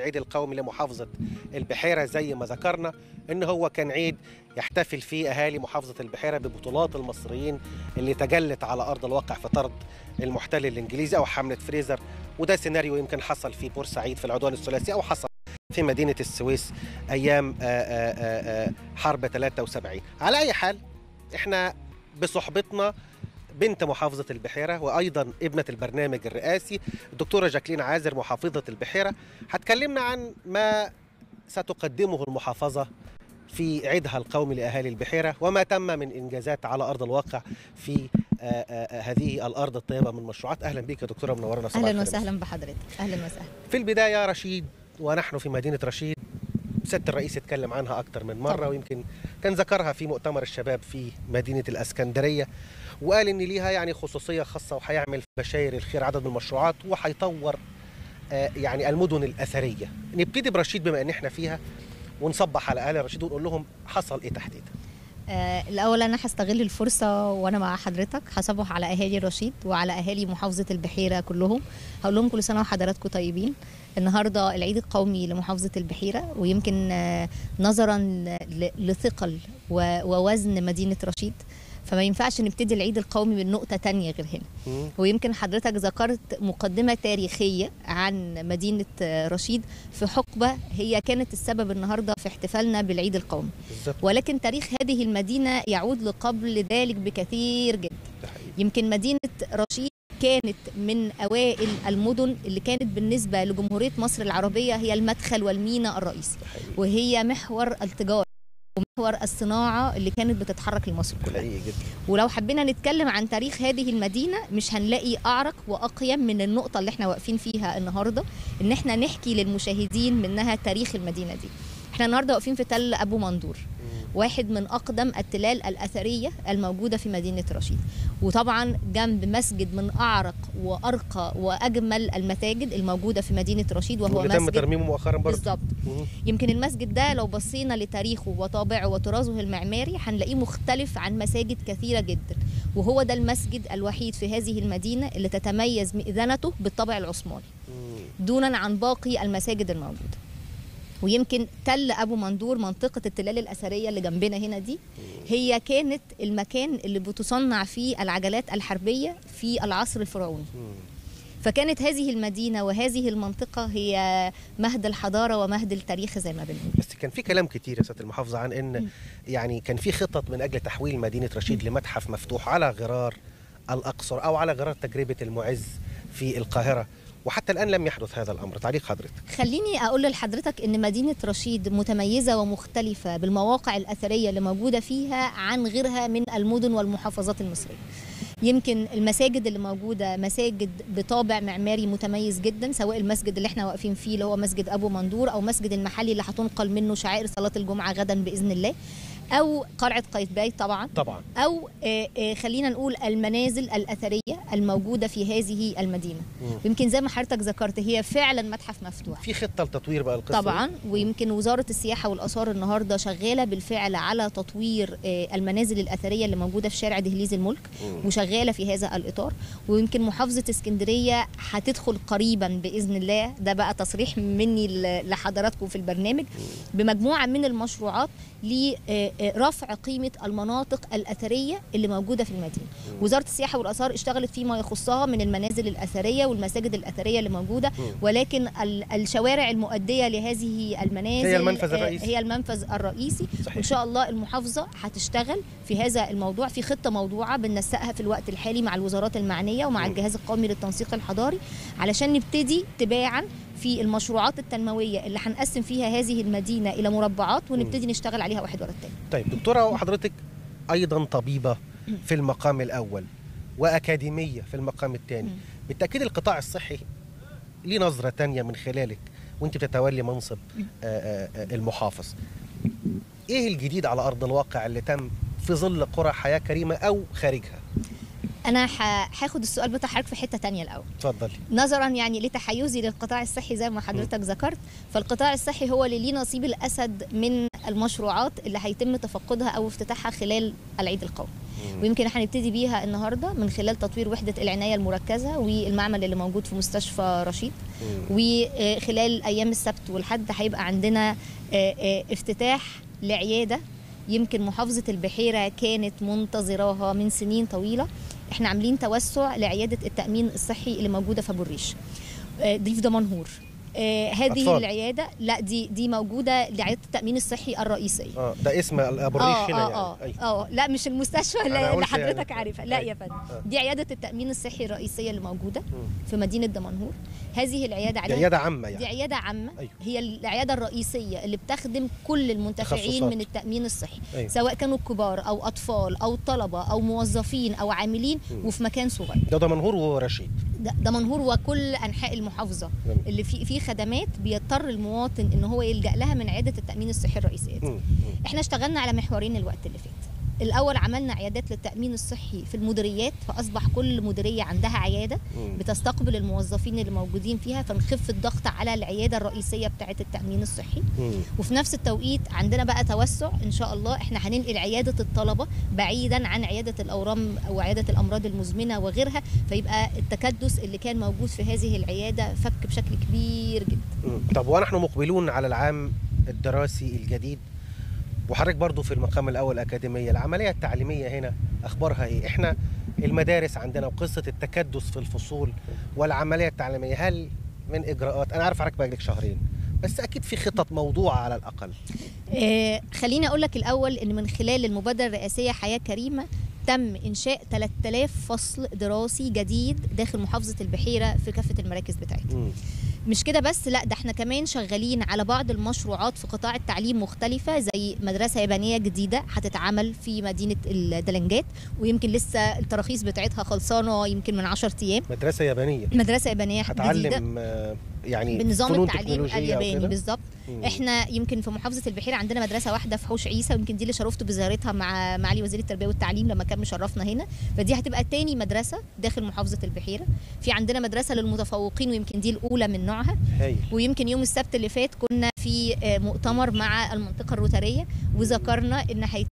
بعيد القومي لمحافظة البحيرة زي ما ذكرنا إن هو كان عيد يحتفل فيه أهالي محافظة البحيرة ببطولات المصريين اللي تجلت على أرض الواقع في طرد المحتل الإنجليزي أو حملة فريزر وده سيناريو يمكن حصل في بورسعيد في العدوان الثلاثي أو حصل في مدينة السويس أيام آآ آآ حرب 73 على أي حال إحنا بصحبتنا بنت محافظة البحيرة وأيضا ابنة البرنامج الرئاسي الدكتورة جاكلين عازر محافظة البحيرة هتكلمنا عن ما ستقدمه المحافظة في عيدها القومي لأهالي البحيرة وما تم من إنجازات على أرض الواقع في آآ آآ هذه الأرض الطيبة من مشروعات أهلا بك يا دكتورة منورنا صباح اهلا وسهلا بحضرتك اهلا وسهلا في البداية رشيد ونحن في مدينة رشيد سيادة الرئيس اتكلم عنها أكثر من مرة طبعا. ويمكن كان ذكرها في مؤتمر الشباب في مدينة الأسكندرية وقال إن ليها يعني خصوصية خاصة وهيعمل في بشاير الخير عدد من المشروعات وهيطور آه، يعني المدن الأثرية نبتدي برشيد بما إن إحنا فيها ونصبح على أهل رشيد ونقول لهم حصل إيه تحديدا آه الاول انا هستغل الفرصه وانا مع حضرتك هصبح على اهالي رشيد وعلى اهالي محافظه البحيره كلهم هقول لهم كل سنه وحضراتكم طيبين النهارده العيد القومي لمحافظه البحيره ويمكن آه نظرا ل- لثقل و- ووزن مدينه رشيد فما ينفعش نبتدي العيد القومي من نقطه تانية غير هنا مم. ويمكن حضرتك ذكرت مقدمة تاريخية عن مدينة آه، رشيد في حقبة هي كانت السبب النهاردة في احتفالنا بالعيد القومي بالظبط ولكن تاريخ هذه المدينة يعود لقبل ذلك بكثير جدا ده حقيقي. يمكن مدينة رشيد كانت من أوائل المدن اللي كانت بالنسبة لجمهورية مصر العربية هي المدخل والميناء الرئيسي ده حقيقي. وهي محور التجارة ومحور الصناعة اللي كانت بتتحرك لمصر ده كلها حقيقي جدا ولو حبينا نتكلم عن تاريخ هذه المدينة مش هنلاقي أعرق وأقيم من النقطة اللي احنا واقفين فيها النهاردة إن احنا نحكي للمشاهدين منها تاريخ المدينة دي احنا النهاردة واقفين في تل أبو مندور مم. واحد من أقدم التلال الأثرية الموجودة في مدينة رشيد وطبعا جنب مسجد من أعرق وأرقى وأجمل المساجد الموجودة في مدينة رشيد وهو واللي تم مسجد ترميمه مؤخرا برضه بالظبط مم. يمكن المسجد ده لو بصينا لتاريخه وطابعه وطرازه المعماري هنلاقيه مختلف عن مساجد كثيرة جدا وهو ده المسجد الوحيد في هذه المدينة اللي تتميز مئذنته بالطابع العثماني مم. دونا عن باقي المساجد الموجودة ويمكن تل أبو مندور منطقة التلال الأثرية اللي جنبنا هنا دي هي كانت المكان اللي بتصنع فيه العجلات الحربية في العصر الفرعوني مم. فكانت هذه المدينة وهذه المنطقة هي مهد الحضارة ومهد التاريخ زي ما بنقول بس كان في كلام كتير يا سياده المحافظه عن ان مم. يعني كان في خطط من اجل تحويل مدينه رشيد لمتحف مفتوح على غرار الاقصر او على غرار تجربه المعز في القاهره وحتى الان لم يحدث هذا الامر تعليق حضرتك خليني اقول لحضرتك ان مدينه رشيد متميزه ومختلفه بالمواقع الاثريه اللي موجوده فيها عن غيرها من المدن والمحافظات المصريه يمكن المساجد اللي موجوده مساجد بطابع معماري متميز جدا سواء المسجد اللي احنا واقفين فيه اللي هو مسجد ابو مندور او مسجد المحلي اللي هتنقل منه شعائر صلاه الجمعه غدا باذن الله او قلعه قايتباي طبعا طبعا او آه، آه، خلينا نقول المنازل الاثريه الموجوده في هذه المدينه مم. ويمكن زي ما حضرتك ذكرت هي فعلا متحف مفتوح في خطه لتطوير بقى القصه طبعا ويمكن وزاره السياحه والاثار النهارده شغاله بالفعل على تطوير آه، المنازل الاثريه اللي موجوده في شارع دهليز الملك مم. وشغاله في هذا الاطار ويمكن محافظه اسكندريه هتدخل قريبا باذن الله ده بقى تصريح مني ل- لحضراتكم في البرنامج بمجموعه من المشروعات لرفع قيمه المناطق الاثريه اللي موجوده في المدينه وزاره السياحه والاثار اشتغلت فيما يخصها من المنازل الاثريه والمساجد الاثريه اللي موجوده مم. ولكن ال- الشوارع المؤديه لهذه المنازل هي المنفذ آه، الرئيسي. هي المنفذ الرئيسي صحيح. وان شاء الله المحافظه هتشتغل في هذا الموضوع في خطه موضوعه بننسقها في الوقت الحالي مع الوزارات المعنيه ومع مم. الجهاز القومي للتنسيق الحضاري علشان نبتدي تباعا في المشروعات التنمويه اللي هنقسم فيها هذه المدينه الى مربعات ونبتدي نشتغل عليها واحد ورا التاني طيب دكتوره وحضرتك ايضا طبيبه في المقام الاول واكاديميه في المقام الثاني مم. بالتاكيد القطاع الصحي ليه نظره تانية من خلالك وانت بتتولي منصب مم. آه، آه، آه، المحافظ ايه الجديد على ارض الواقع اللي تم في ظل قرى حياه كريمه او خارجها انا ه- هاخد السؤال بتاع حضرتك في حته تانية الاول اتفضلي نظرا يعني لتحيزي للقطاع الصحي زي ما حضرتك ذكرت فالقطاع الصحي هو اللي ليه نصيب الاسد من المشروعات اللي هيتم تفقدها او افتتاحها خلال العيد القومي ويمكن احنا هنبتدي بيها النهارده من خلال تطوير وحده العنايه المركزه والمعمل اللي موجود في مستشفى رشيد وخلال ايام السبت والحد هيبقى عندنا آه، آه، افتتاح لعياده يمكن محافظه البحيره كانت منتظراها من سنين طويله احنا عاملين توسع لعياده التامين الصحي اللي موجوده في ابو الريش آه، دي في دمنهور آه، هذه أطفال. العياده لا دي دي موجوده لعياده التامين الصحي الرئيسيه اه ده اسم ابو الريش اه هنا يعني اه أيوة. اه لا مش المستشفى أنا اللي اللي قلت يعني- حضرتك عارفها لا أيوة. يا فندم آه. دي عياده التامين الصحي الرئيسيه اللي موجوده مم. في مدينه دمنهور هذه العياده دي عليها عياده عامه دي يعني عياده عامه أيوة. هي العياده الرئيسيه اللي بتخدم كل المنتفعين تخصصات. من التامين الصحي أيوة. سواء كانوا كبار او اطفال او طلبه او موظفين او عاملين مم. وفي مكان صغير ده دمنهور ورشيد ده دمنهور وكل انحاء المحافظه جميل. اللي في في خدمات بيضطر المواطن ان هو يلجا لها من عياده التامين الصحي الرئيسيه دي. مم. مم. احنا اشتغلنا على محورين الوقت اللي فات الاول عملنا عيادات للتامين الصحي في المديريات فاصبح كل مديريه عندها عياده مم. بتستقبل الموظفين اللي موجودين فيها فنخف الضغط على العياده الرئيسيه بتاعه التامين الصحي مم. وفي نفس التوقيت عندنا بقى توسع ان شاء الله احنا هننقل عياده الطلبه بعيدا عن عياده الاورام او عياده الامراض المزمنه وغيرها فيبقى التكدس اللي كان موجود في هذه العياده فك بشكل كبير جدا مم. طب ونحن مقبلون على العام الدراسي الجديد وحضرتك برضو في المقام الاول اكاديميه العمليه التعليميه هنا اخبارها ايه احنا المدارس عندنا وقصه التكدس في الفصول والعمليه التعليميه هل من اجراءات انا عارف حضرتك بقالك شهرين بس اكيد في خطط موضوعه على الاقل آه خليني اقول لك الاول ان من خلال المبادره الرئاسيه حياه كريمه تم انشاء 3000 فصل دراسي جديد داخل محافظه البحيره في كافه المراكز بتاعتها مم. مش كده بس لا ده احنا كمان شغالين على بعض المشروعات في قطاع التعليم مختلفة زي مدرسة يابانية جديدة هتتعمل في مدينة الدلنجات ويمكن لسه التراخيص بتاعتها خلصانة يمكن من 10 أيام مدرسه يابانيه مدرسة يابانية جديدة هتعلم آه، يعني بنظام فنون التعليم تكنولوجية أو الياباني كده؟ بالظبط مم. احنا يمكن في محافظه البحيره عندنا مدرسه واحده في حوش عيسى ويمكن دي اللي شرفت بزيارتها مع معالي وزير التربيه والتعليم لما كان مشرفنا هنا فدي هتبقى تاني مدرسه داخل محافظه البحيره في عندنا مدرسه للمتفوقين ويمكن دي الاولى من نوعها هايل ويمكن يوم السبت اللي فات كنا في آه، مؤتمر مع المنطقه الروتاريه وذكرنا ان هيتم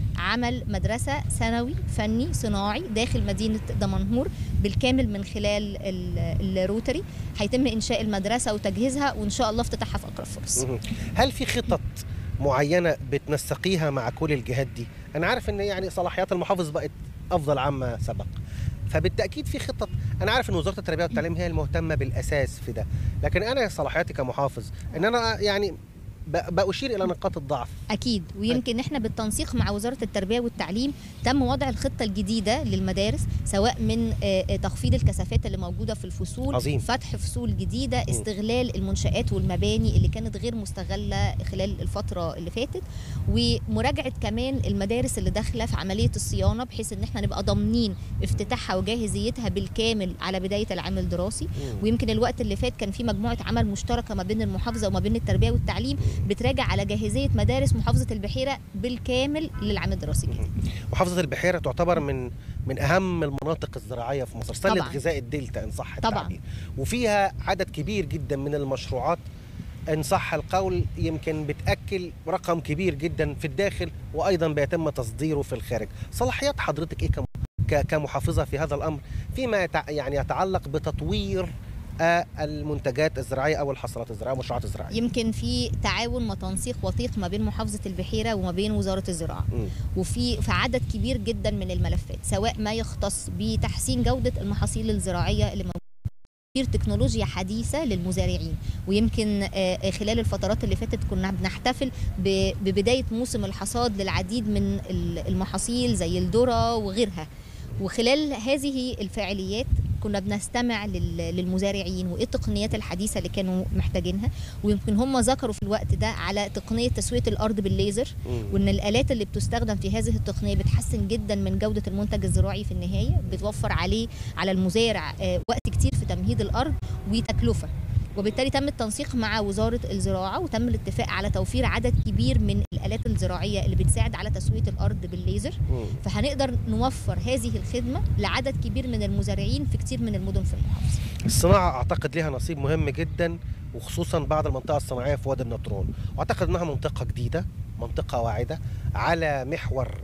عمل مدرسه ثانوي فني صناعي داخل مدينه دمنهور بالكامل من خلال ال- الروتري هيتم انشاء المدرسه وتجهيزها وان شاء الله افتتاحها في اقرب فرص مهم. هل في خطط معينه بتنسقيها مع كل الجهات دي انا عارف ان يعني صلاحيات المحافظ بقت افضل عما سبق فبالتاكيد في خطط انا عارف ان وزاره التربيه والتعليم هي المهتمه بالاساس في ده لكن انا صلاحياتي كمحافظ ان انا يعني ب- بأشير الى نقاط الضعف اكيد ويمكن احنا بالتنسيق مع وزاره التربيه والتعليم تم وضع الخطه الجديده للمدارس سواء من آه، آه، تخفيض الكثافات اللي موجوده في الفصول عظيم. فتح فصول جديده استغلال المنشات والمباني اللي كانت غير مستغله خلال الفتره اللي فاتت ومراجعه كمان المدارس اللي داخله في عمليه الصيانه بحيث ان احنا نبقى ضامنين افتتاحها وجاهزيتها بالكامل على بدايه العام الدراسي ويمكن الوقت اللي فات كان في مجموعه عمل مشتركه ما بين المحافظه وما بين التربيه والتعليم بتراجع على جاهزيه مدارس محافظه البحيره بالكامل للعام الدراسي الجديد محافظه البحيره تعتبر من من اهم المناطق الزراعيه في مصر سله طبعاً. غذاء الدلتا ان صح طبعاً. التعبير وفيها عدد كبير جدا من المشروعات ان صح القول يمكن بتاكل رقم كبير جدا في الداخل وايضا بيتم تصديره في الخارج صلاحيات حضرتك ايه كم- ك- كمحافظه في هذا الامر فيما يتع- يعني يتعلق بتطوير آه، المنتجات الزراعيه او الحصلات الزراعيه والمشروعات الزراعيه يمكن في تعاون وتنسيق وثيق ما بين محافظه البحيره وما بين وزاره الزراعه مم. وفي في عدد كبير جدا من الملفات سواء ما يختص بتحسين جوده المحاصيل الزراعيه اللي موجوده توفير تكنولوجيا حديثه للمزارعين ويمكن آه، آه، خلال الفترات اللي فاتت كنا بنحتفل ب- ببدايه موسم الحصاد للعديد من ال- المحاصيل زي الذره وغيرها وخلال هذه الفعاليات كنا بنستمع لل- للمزارعين وايه التقنيات الحديثه اللي كانوا محتاجينها ويمكن هم ذكروا في الوقت ده على تقنيه تسويه الارض بالليزر مم. وان الالات اللي بتستخدم في هذه التقنيه بتحسن جدا من جوده المنتج الزراعي في النهايه بتوفر عليه على المزارع آه، وقت كتير في تمهيد الارض وتكلفه وبالتالي تم التنسيق مع وزاره الزراعه وتم الاتفاق على توفير عدد كبير من الالات الزراعيه اللي بتساعد على تسويه الارض بالليزر مم. فهنقدر نوفر هذه الخدمه لعدد كبير من المزارعين في كتير من المدن في المحافظه الصناعة أعتقد لها نصيب مهم جدا وخصوصا بعد المنطقة الصناعية في وادي النطرون وأعتقد أنها منطقة جديدة منطقة واعدة على محور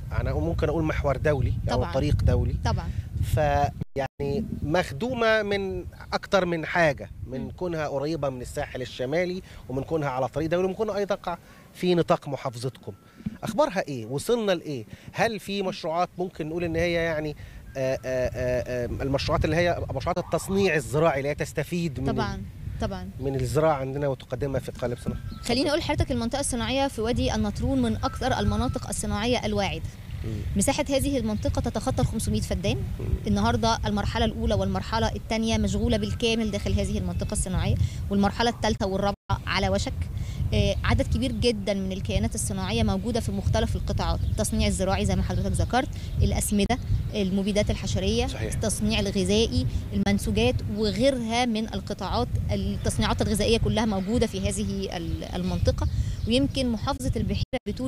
انا ممكن اقول محور دولي او طبعاً. طريق دولي طبعا فيعني مخدومه من اكتر من حاجه من مم. كونها قريبه من الساحل الشمالي ومن كونها على طريق دولي ومن كونها ايضا تقع في نطاق محافظتكم اخبارها ايه وصلنا لايه هل في مشروعات ممكن نقول ان هي يعني آآ آآ آآ المشروعات اللي هي مشروعات التصنيع الزراعي اللي هي تستفيد من طبعا طبعا من الزراعه عندنا وتقدمها في قالب صناعه خليني اقول لحضرتك المنطقه الصناعيه في وادي النطرون من اكثر المناطق الصناعيه الواعده مم. مساحه هذه المنطقه تتخطى ال 500 فدان مم. النهارده المرحله الاولى والمرحله الثانيه مشغوله بالكامل داخل هذه المنطقه الصناعيه والمرحله الثالثه والرابعه على وشك آه، عدد كبير جدا من الكيانات الصناعيه موجوده في مختلف القطاعات التصنيع الزراعي زي ما حضرتك ذكرت الاسمده المبيدات الحشريه صحيح. التصنيع الغذائي المنسوجات وغيرها من القطاعات التصنيعات الغذائيه كلها موجوده في هذه ال- المنطقه ويمكن محافظه البحيره بتقول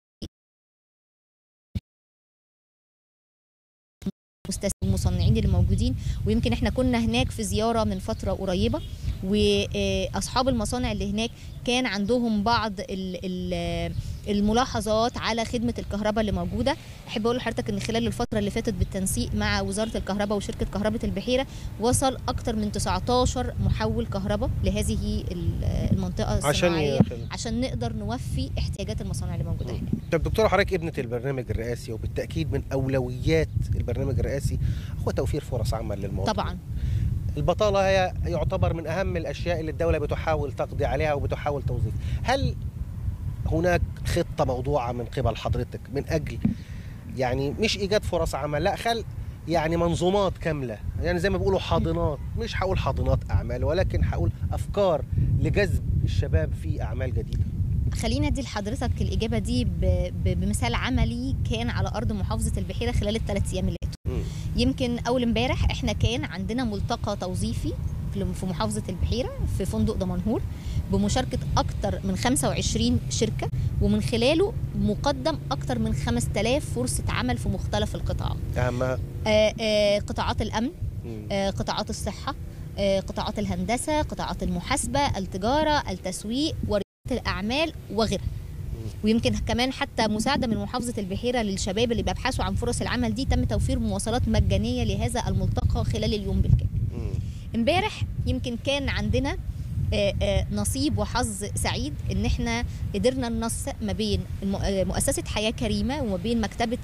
مستثمرين المصنعين اللي موجودين ويمكن احنا كنا هناك في زياره من فتره قريبه واصحاب المصانع اللي هناك كان عندهم بعض ال- ال- الملاحظات على خدمه الكهرباء اللي موجوده احب اقول لحضرتك ان خلال الفتره اللي فاتت بالتنسيق مع وزاره الكهرباء وشركه كهرباء البحيره وصل اكتر من 19 محول كهرباء لهذه ال- المنطقه عشان الصناعيه ي- عشان نقدر نوفي احتياجات المصانع اللي موجوده هناك طب دكتوره حضرتك ابنه البرنامج الرئاسي وبالتاكيد من اولويات البرنامج الرئاسي هو توفير فرص عمل للمواطنين طبعا البطاله هي يعتبر من اهم الاشياء اللي الدوله بتحاول تقضي عليها وبتحاول توظيف هل هناك خطه موضوعه من قبل حضرتك من اجل يعني مش ايجاد فرص عمل لا خل يعني منظومات كامله يعني زي ما بيقولوا حاضنات مش هقول حاضنات اعمال ولكن هقول افكار لجذب الشباب في اعمال جديده خلينا ادي لحضرتك الاجابه دي ب- ب- بمثال عملي كان على ارض محافظه البحيره خلال الثلاث ايام اللي فاتوا مم. يمكن اول امبارح احنا كان عندنا ملتقى توظيفي في في محافظه البحيره في فندق دمنهور بمشاركه اكثر من 25 شركه ومن خلاله مقدم اكثر من 5000 فرصه عمل في مختلف القطاعات اهمها آه، آه، قطاعات الامن مم. آه، قطاعات الصحة آه، قطاعات الهندسة قطاعات المحاسبة التجارة التسويق وريادة الأعمال وغيرها ويمكن كمان حتى مساعدة من محافظة البحيرة للشباب اللي بيبحثوا عن فرص العمل دي تم توفير مواصلات مجانية لهذا الملتقى خلال اليوم بالكامل مم. امبارح يمكن كان عندنا آه، آه، نصيب وحظ سعيد ان احنا قدرنا ننسق ما بين الم- آه، مؤسسه حياه كريمه وما بين مكتبه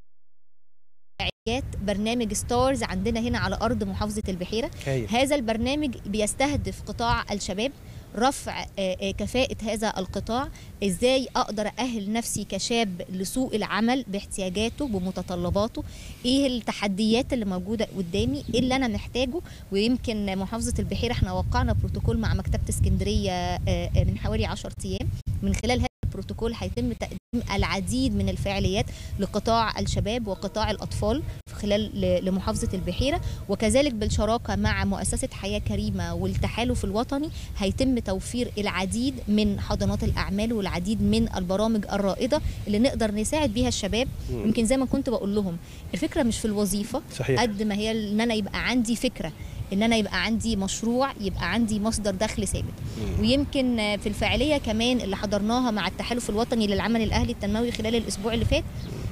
اسكندريه برنامج ستارز عندنا هنا على ارض محافظه البحيره هايل هذا البرنامج بيستهدف قطاع الشباب رفع آه، آه، كفاءة هذا القطاع ازاي اقدر اهل نفسي كشاب لسوق العمل باحتياجاته بمتطلباته ايه التحديات اللي موجودة قدامي ايه اللي انا محتاجه ويمكن محافظة البحيرة احنا وقعنا بروتوكول مع مكتبة اسكندرية آه، آه، من حوالي 10 ايام من خلال هذا البروتوكول هيتم تقديم العديد من الفعاليات لقطاع الشباب وقطاع الاطفال خلال ل- لمحافظة البحيرة وكذلك بالشراكة مع مؤسسة حياة كريمة والتحالف الوطني هيتم توفير العديد من حضانات الأعمال والعديد من البرامج الرائدة اللي نقدر نساعد بيها الشباب مم. يمكن زي ما كنت بقول لهم الفكرة مش في الوظيفة صحيح قد ما هي ان انا يبقى عندي فكرة ان انا يبقى عندي مشروع يبقى عندي مصدر دخل ثابت مم. ويمكن في الفعالية كمان اللي حضرناها مع التحالف الوطني للعمل الأهلي التنموي خلال الأسبوع اللي فات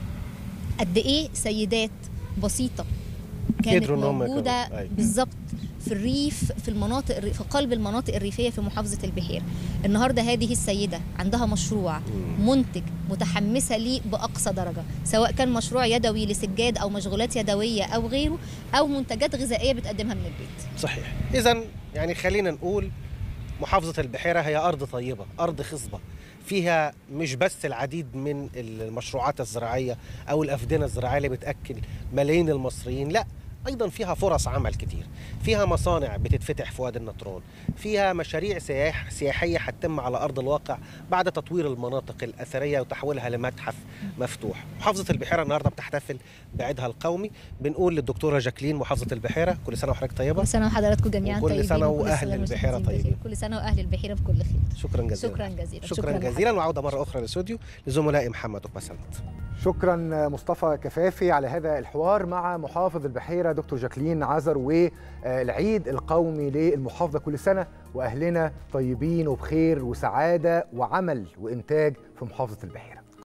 قد إيه سيدات بسيطة كانت قدروا إن هم موجودة يكونوا- أيوة. بالظبط في الريف في المناطق الري- في قلب المناطق الريفية في محافظة البحيرة النهاردة هذه السيدة عندها مشروع مم. منتج متحمسة ليه بأقصى درجة سواء كان مشروع يدوي لسجاد أو مشغولات يدوية أو غيره أو منتجات غذائية بتقدمها من البيت صحيح اذا يعني خلينا نقول محافظة البحيرة هي أرض طيبة أرض خصبة فيها مش بس العديد من المشروعات الزراعية أو الأفدنة الزراعية اللي بتأكل ملايين المصريين لا أيضا فيها فرص عمل كتير فيها مصانع بتتفتح في وادي النطرون فيها مشاريع سياح سياحية هتتم على أرض الواقع بعد تطوير المناطق الأثرية وتحويلها لمتحف مفتوح محافظة البحيرة النهاردة بتحتفل بعيدها القومي بنقول للدكتورة جاكلين محافظة البحيرة كل سنة وحضرتك طيبة كل سنة وحضراتكم جميعا وكل طيبين سنة وكل وأهل سنة البحيرة والمشاهدين طيبين. بخير. كل سنة وأهل البحيرة بكل خير شكرا جزيلا شكرا جزيلا شكرا لحضرتك. جزيلا وعودة مرة أخرى للاستوديو لزملائي محمد وبسنت شكرا مصطفى كفافي على هذا الحوار مع محافظ البحيره دكتور جاكلين عزر والعيد القومي للمحافظه كل سنه واهلنا طيبين وبخير وسعاده وعمل وانتاج في محافظه البحيره